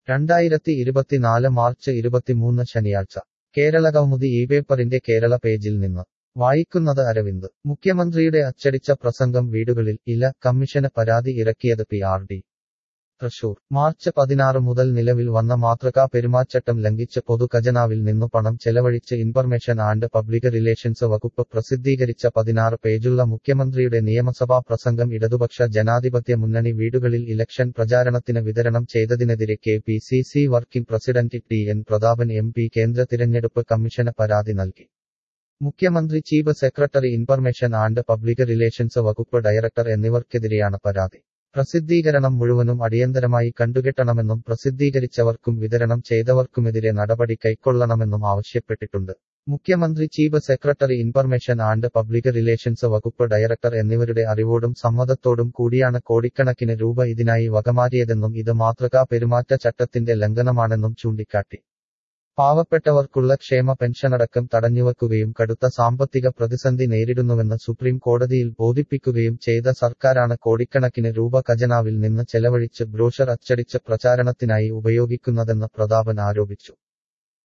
രണ്ടായിരത്തി ഇരുപത്തിനാല് മാർച്ച് ഇരുപത്തിമൂന്ന് ശനിയാഴ്ച കേരളകൗമുദി ഈ പേപ്പറിന്റെ കേരള പേജിൽ നിന്ന് വായിക്കുന്നത് അരവിന്ദ് മുഖ്യമന്ത്രിയുടെ അച്ചടിച്ച പ്രസംഗം വീടുകളിൽ ഇല കമ്മീഷന് പരാതി ഇറക്കിയത് P R D Thrissur March പതിനാറ് മുതൽ നിലവിൽ വന്ന മാതൃകാ പെരുമാറ്റച്ചട്ടം ലംഘിച്ച് പൊതുഖജനാവിൽ നിന്നു പണം ചെലവഴിച്ച് ഇൻഫർമേഷൻ ആൻഡ് പബ്ലിക് റിലേഷൻസ് വകുപ്പ് പ്രസിദ്ധീകരിച്ച പതിനാറ് പേജുള്ള മുഖ്യമന്ത്രിയുടെ നിയമസഭാ പ്രസംഗം ഇടതുപക്ഷ ജനാധിപത്യ മുന്നണി വീടുകളിൽ ഇലക്ഷൻ പ്രചാരണത്തിന് വിതരണം ചെയ്തതിനെതിരെ K P C C working president T N Prathapan M P കേന്ദ്ര തിരഞ്ഞെടുപ്പ് കമ്മീഷന് പരാതി നൽകി മുഖ്യമന്ത്രി chief secretary information and public relations വകുപ്പ് ഡയറക്ടർ എന്നിവർക്കെതിരെയാണ് പരാതി പ്രസിദ്ധീകരണം മുഴുവനും അടിയന്തരമായി കണ്ടുകെട്ടണമെന്നും പ്രസിദ്ധീകരിച്ചവർക്കും വിതരണം ചെയ്തവർക്കുമെതിരെ നടപടി കൈക്കൊള്ളണമെന്നും ആവശ്യപ്പെട്ടിട്ടുണ്ട് മുഖ്യമന്ത്രി chief secretary information and public relations വകുപ്പ് ഡയറക്ടർ എന്നിവരുടെ അറിവോടും സമ്മതത്തോടും കൂടിയാണ് കോടിക്കണക്കിന് രൂപ ഇതിനായി വകമാറ്റിയതെന്നും ഇത് മാതൃകാ പെരുമാറ്റ ചട്ടത്തിന്റെ ലംഘനമാണെന്നും ചൂണ്ടിക്കാട്ടി പാവപ്പെട്ടവർക്കുള്ള ക്ഷേമ പെൻഷനടക്കം തടഞ്ഞുവെക്കുകയും കടുത്ത സാമ്പത്തിക പ്രതിസന്ധി നേരിടുന്നുവെന്ന് സുപ്രീം കോടതിയിൽ ബോധിപ്പിക്കുകയും ചെയ്ത സർക്കാരാണ് കോടിക്കണക്കിന് രൂപ ഖജനാവിൽ നിന്ന് ചെലവഴിച്ച് ബ്രോഷർ അച്ചടിച്ച് പ്രചാരണത്തിനായി ഉപയോഗിക്കുന്നതെന്ന് പ്രതാപൻ ആരോപിച്ചു